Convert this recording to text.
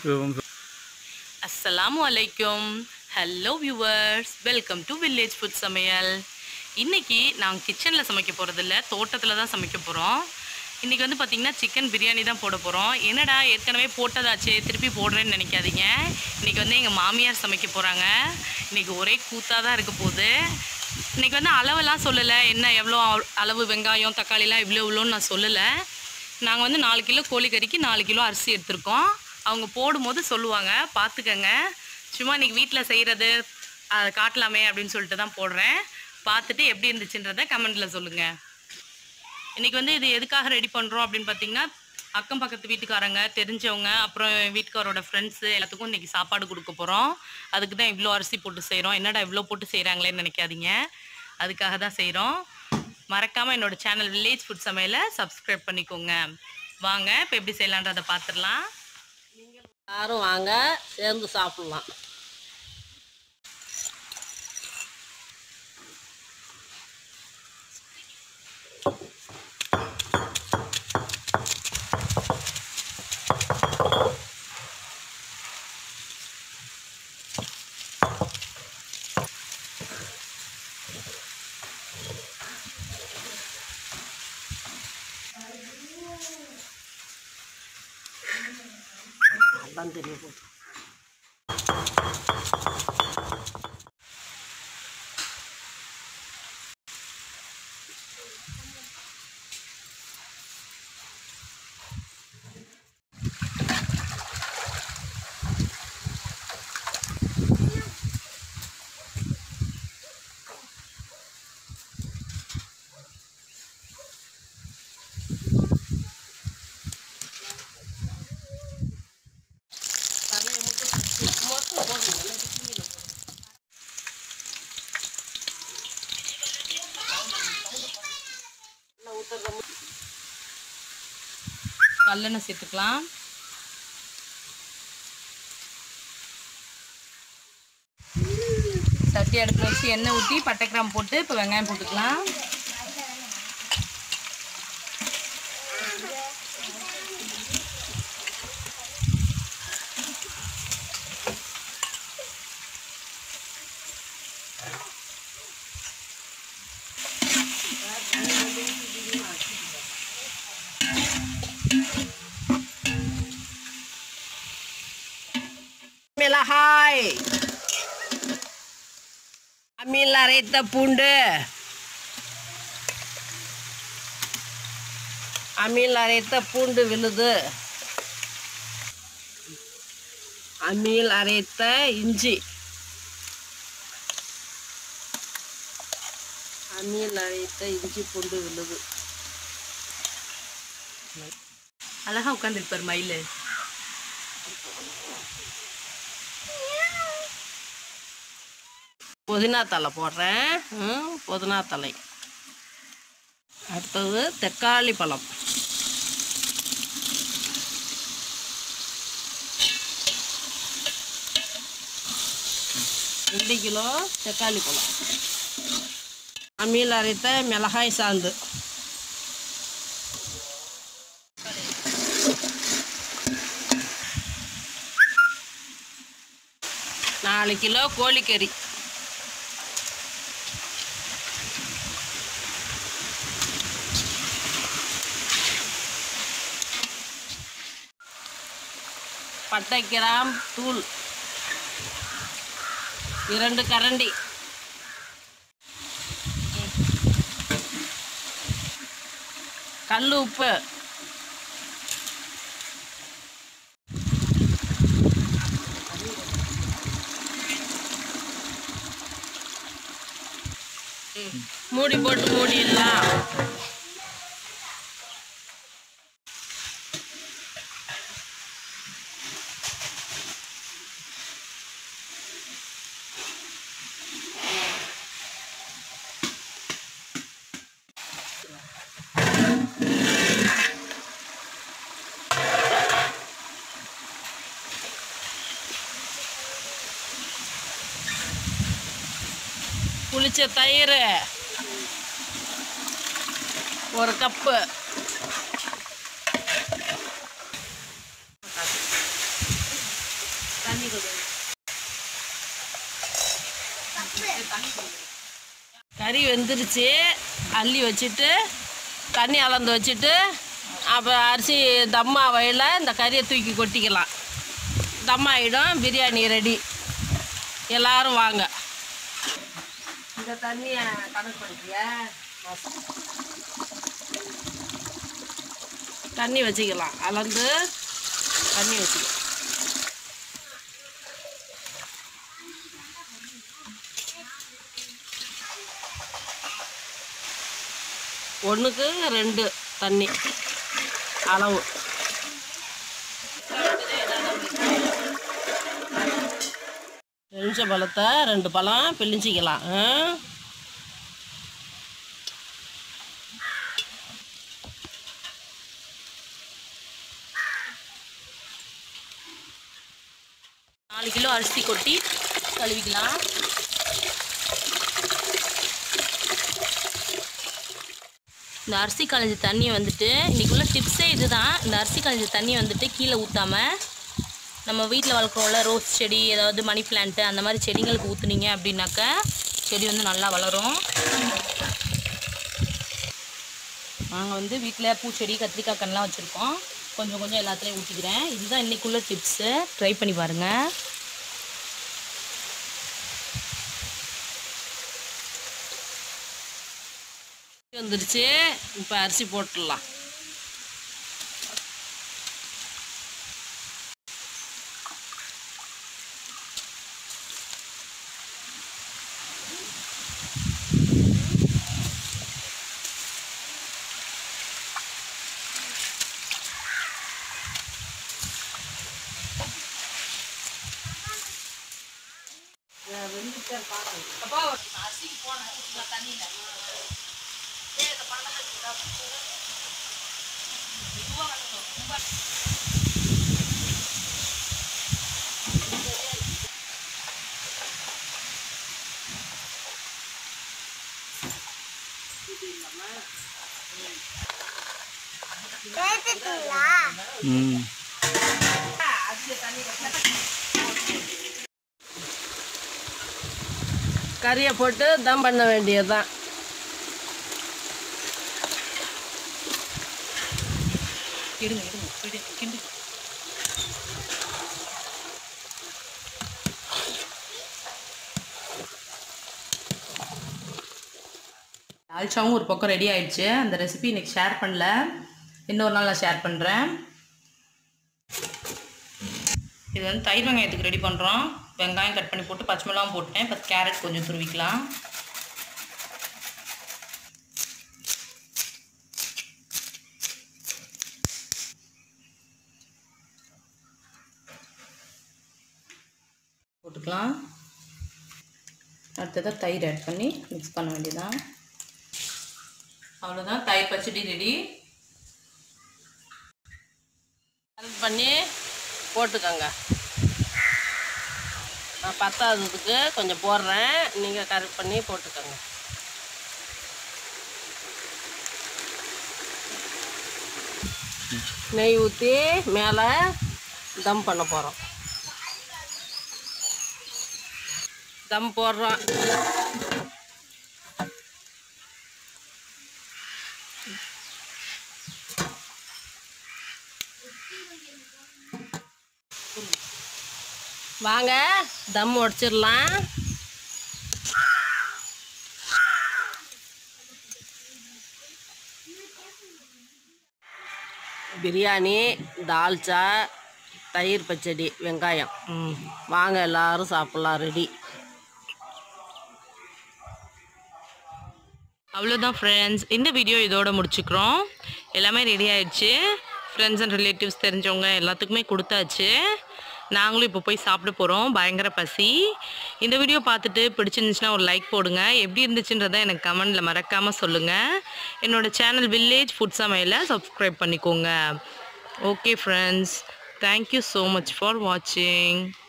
அஸ்ஸலாமு அலைக்கும் hello viewers welcome to village food சமையல் இன்னைக்கு நாங்கள் கிச்சனில் சமைக்க போகிறதில்ல தோட்டத்தில் தான் சமைக்க போகிறோம் இன்றைக்கி வந்து பார்த்திங்கன்னா சிக்கன் பிரியாணி தான் போட போகிறோம் என்னடா ஏற்கனவே போட்டதாச்சே திருப்பி போடுறேன்னு நினைக்காதீங்க இன்றைக்கி வந்து எங்கள் மாமியார் சமைக்க போகிறாங்க இன்றைக்கி ஒரே கூத்தாக தான் இருக்க போகுது இன்றைக்கி வந்து அளவெல்லாம் சொல்லலை என்ன எவ்வளோ அள- அளவு வெங்காயம் தக்காளிலாம் இவ்வளோ இவ்வளோன்னு நான் சொல்லலை நாங்கள் வந்து நாலு கிலோ கோழிக்கறிக்கு நாலு கிலோ அரிசி எடுத்திருக்கோம் அவங்க போடும்போது சொல்லுவாங்க பார்த்துக்கங்க சும்மா இன்னைக்கு வீட்டில் செய்கிறது அதை காட்டலாமே அப்படின்னு சொல்லிட்டு தான் போடுறேன் பார்த்துட்டு எப்படி இருந்துச்சுன்றதை கமெண்ட்டில் சொல்லுங்கள் இன்றைக்கி வந்து இது எதுக்காக ரெடி பண்ணுறோம் அப்படின்னு பார்த்தீங்கன்னா அக்கம் பக்கத்து வீட்டுக்காரங்க தெரிஞ்சவங்க அப்புறம் என் வீட்டுக்காரோட ஃப்ரெண்ட்ஸு எல்லாத்துக்கும் இன்றைக்கி சாப்பாடு கொடுக்க போகிறோம் அதுக்கு தான் இவ்வளோ அரிசி போட்டு செய்கிறோம் என்னடா இவ்வளோ போட்டு செய்கிறாங்களேன்னு நினைக்காதீங்க அதுக்காக தான் செய்கிறோம் மறக்காமல் என்னோட சேனல் வில்லேஜ் ஃபுட் சமையலை சப்ஸ்கிரைப் பண்ணிக்கோங்க வாங்க இப்போ எப்படி செய்யலான்றதை பார்த்துடலாம் யாரும் வாங்க சேர்ந்து சாப்பிட்லாம் அதான் தெரிய போகுது நல்லெண்ணெய் சேர்த்துக்கலாம் சட்டி அடுப்பில் வச்சு எண்ணெய் ஊற்றி பட்டை கிராம்பு போட்டு இப்போ வெங்காயம் போட்டுக்கலாம் மிளகாய் அம்மியில் அரைத்த பூண்டு அம்மியில் அரைத்த பூண்டு விழுது அம்மியில் அரைத்த இஞ்சி அம்மியில் அரைத்த இஞ்சி பூண்டு விழுது அழகா உட்காந்துருப்பார் மயில் புதினா தலை போடுறேன் ம், புதினா தலை அடுத்தது தக்காளி பழம் ரெண்டு கிலோ தக்காளி பழம் அம்மியில் அரைத்த மிளகாய் சாந்து நாலு கிலோ கோழிக்கறி பட்டை கிராம் தூள் இரண்டு கரண்டி கல் உப்பு மூடி போட்டு மூடிடலாம் புளிச்ச தயிர் ஒரு கப்பு கறி வெந்துருச்சு அள்ளி வச்சுட்டு தண்ணி அளந்து வச்சுட்டு அப்புறம் அரிசி தம்மா வயல இந்த கறியை தூக்கி கொட்டிக்கலாம் தம் ஆகிடும் பிரியாணி ரெடி எல்லாரும் வாங்க இந்த தண்ணியை கணக்கு பண்ணிக்கியா தண்ணி வச்சுக்கலாம் அளந்து தண்ணி வச்சுக்கலாம் ஒன்றுக்கு ரெண்டு தண்ணி அளவு எலுமிச்ச பழத்தை ரெண்டு பழம் பிழிஞ்சிக்கலாம் ஆ? நாலு கிலோ அரிசி கொட்டி கழுவிக்கலாம் இந்த அரிசி களைஞ்ச தண்ணியை வந்துட்டு இன்றைக்குள்ள டிப்ஸே இதுதான் இந்த அரிசி களைஞ்ச தண்ணியை வந்துட்டு கீழே ஊற்றாம நம்ம வீட்டில் வளர்க்குறோம்ல ரோஸ் செடி ஏதாவது மணி பிளான்ட்டு அந்த மாதிரி செடிங்களுக்கு ஊற்றுனீங்க அப்படின்னாக்க செடி வந்து நல்லா வளரும் நாங்கள் வந்து வீட்டில் பூச்செடி கத்திரிக்காய் கண்ணெலாம் வச்சுருக்கோம் கொஞ்சம் கொஞ்சம் எல்லாத்துலேயும் ஊற்றிக்கிறேன் இதுதான் இன்றைக்குள்ள டிப்ஸு ட்ரை பண்ணி பாருங்கள் வந்துருச்சு இப்போ அரிசி போட்டுடலாம் ம் கறியை போட்டு தம் பண்ண வேண்டியது தான் எடுங்க எடுங்க விடு, கிண்டு தால்ச்சாவும் ஒரு பக்கம் ரெடி ஆயிடுச்சு அந்த ரெசிபி இன்னைக்கு ஷேர் பண்ணல இன்னொரு நாள் நான் ஷேர் பண்ணுறேன் இது வந்து தயிர் வெங்காயத்துக்கு ரெடி பண்ணுறோம் வெங்காயம் கட் பண்ணி போட்டு பச்சை மிளகாவும் போட்டேன் இப்போ கேரட் கொஞ்சம் துருவிக்கலாம் போட்டுக்கலாம் அடுத்ததாக தயிர் ஆட் பண்ணி மிக்ஸ் பண்ண வேண்டியதான் அவ்வளோதான் தயிர் பச்சடி ரெடி கரெக்ட் பண்ணி போட்டுக்கோங்க நான் பத்தாததுக்கு கொஞ்சம் போடுறேன் நீங்கள் கரெக்ட் பண்ணி போட்டுக்கோங்க நெய் ஊற்றி மேலே தம் பண்ண போகிறோம் தம் போடுறோம் வாங்க தம் உடச்சிடலாம் பிரியாணி தால்ச்சா தயிர் பச்சடி வெங்காயம் ம் வாங்க எல்லாரும் சாப்பிட்லாம் ரெடி அவ்வளோதான் ஃப்ரெண்ட்ஸ் இந்த வீடியோ இதோட முடிச்சுக்கிறோம் எல்லாமே ரெடி ஆயிடுச்சு ஃப்ரெண்ட்ஸ் அண்ட் ரிலேட்டிவ்ஸ் தெரிஞ்சவங்க எல்லாத்துக்குமே கொடுத்தாச்சு நாங்களும் இப்போ போய் சாப்பிட போகிறோம் பயங்கர பசி இந்த வீடியோ பார்த்துட்டு பிடிச்சிருந்துச்சுன்னா ஒரு லைக் போடுங்க எப்படி இருந்துச்சுன்றதை எனக்கு கமெண்டில் மறக்காமல் சொல்லுங்கள் என்னோட சேனல் வில்லேஜ் ஃபுட் சமையலை சப்ஸ்கிரைப் பண்ணிக்கோங்க okay friends thank you so much for வாட்சிங்